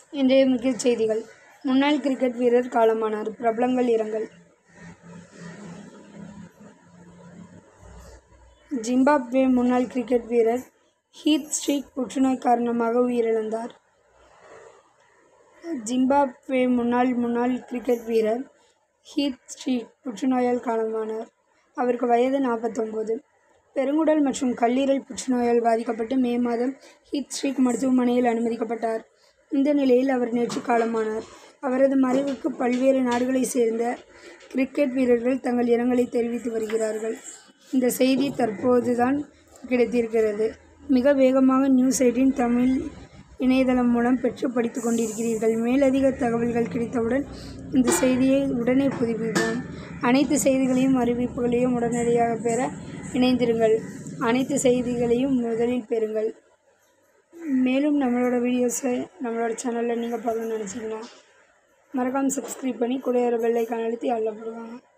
இன்றைய முக்கிய செய்திகள் முன்னாள் கிரிக்கெட் வீரர் காலமானார் பிரபலங்கள் இரங்கல் ஜிம்பாப்வே முன்னாள் கிரிக்கெட் வீரர் ஹீத் ஸ்ட்ரீக் புற்றுநோய் காரணமாக உயிரிழந்தார் ஜிம்பாப்வே முன்னாள் முன்னாள் கிரிக்கெட் வீரர் ஹீத் ஸ்ட்ரீக் புற்றுநோயால் காலமானார் அவருக்கு வயது நாற்பத்தொம்போது பெருங்குடல் மற்றும் கல்லீரல் புற்றுநோயால் பாதிக்கப்பட்டு மே மாதம் ஹீத் ஸ்ட்ரீக் மருத்துவமனையில் அனுமதிக்கப்பட்டார் இந்த நிலையில் அவர் நேற்று காலமானார் அவரது மறைவுக்கு பல்வேறு நாடுகளைச் சேர்ந்த கிரிக்கெட் வீரர்கள் தங்கள் இரங்கலை தெரிவித்து வருகிறார்கள் இந்த செய்தி தற்போதுதான் கிடைத்திருக்கிறது மிக வேகமாக நியூஸ் எயிட்டின் தமிழ் இணையதளம் மூலம் பெற்று படித்து கொண்டிருக்கிறீர்கள் மேலதிக தகவல்கள் கிடைத்தவுடன் இந்த செய்தியை உடனே புதுப்பிப்போம் அனைத்து செய்திகளையும் அறிவிப்புகளையும் உடனடியாக பெற இணைந்திருங்கள் அனைத்து செய்திகளையும் முதலில் பெறுங்கள் மேலும் நம்மளோட வீடியோஸை நம்மளோட சேனலில் நீங்கள் பார்க்கணும்னு நினச்சிங்கன்னா மறக்காமல் சப்ஸ்கிரைப் பண்ணி கூட பெல் ஐக்கான் அழுத்தி அதில் போடுவாங்க